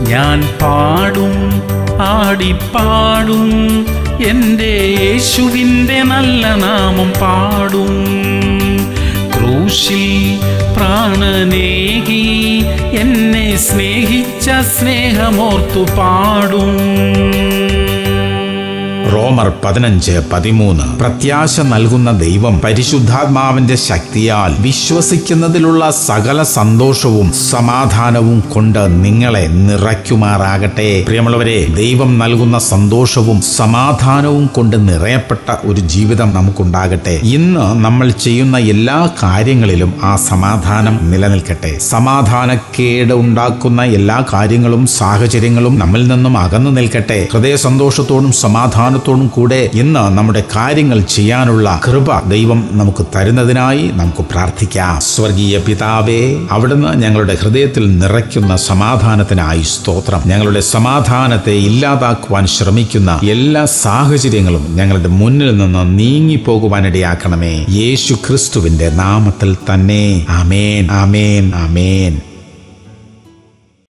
ഞാൻ പാടും ആടിപ്പാടും എൻ്റെ യേശുവിൻ്റെ നല്ല നാമം പാടും ക്രൂശിൽ പ്രാണനേകി എന്നെ സ്നേഹിച്ച സ്നേഹമോർത്തു പാടും റോമർ പതിനഞ്ച് പതിമൂന്ന് പ്രത്യാശ നൽകുന്ന ദൈവം പരിശുദ്ധാത്മാവിന്റെ ശക്തിയാൽ വിശ്വസിക്കുന്നതിലുള്ള സകല സന്തോഷവും സമാധാനവും കൊണ്ട് നിങ്ങളെ നിറയ്ക്കുമാറാകട്ടെ പ്രിയമുള്ളവരെ ദൈവം നൽകുന്ന സന്തോഷവും സമാധാനവും കൊണ്ട് നിറയപ്പെട്ട ഒരു ജീവിതം നമുക്കുണ്ടാകട്ടെ ഇന്ന് നമ്മൾ ചെയ്യുന്ന എല്ലാ കാര്യങ്ങളിലും ആ സമാധാനം നിലനിൽക്കട്ടെ സമാധാനക്കേട് ഉണ്ടാക്കുന്ന എല്ലാ കാര്യങ്ങളും സാഹചര്യങ്ങളും നമ്മിൽ നിന്നും അകന്നു നിൽക്കട്ടെ ഹൃദയ സന്തോഷത്തോടും സമാധാനത്തോടും കൂടെ ഇന്ന് നമ്മുടെ കാര്യങ്ങൾ ചെയ്യാനുള്ള കൃപ ദൈവം നമുക്ക് തരുന്നതിനായി നമുക്ക് പ്രാർത്ഥിക്കാം സ്വർഗീയ പിതാവേ അവിടുന്ന് ഞങ്ങളുടെ ഹൃദയത്തിൽ നിറയ്ക്കുന്ന സമാധാനത്തിനായി സ്തോത്രം ഞങ്ങളുടെ സമാധാനത്തെ ഇല്ലാതാക്കുവാൻ ശ്രമിക്കുന്ന എല്ലാ സാഹചര്യങ്ങളും ഞങ്ങളുടെ മുന്നിൽ നിന്ന് നീങ്ങിപ്പോകുവാനിടയാക്കണമേ യേശു ക്രിസ്തുവിന്റെ നാമത്തിൽ തന്നെ ആമേൻ ആമേൻ ആമേൻ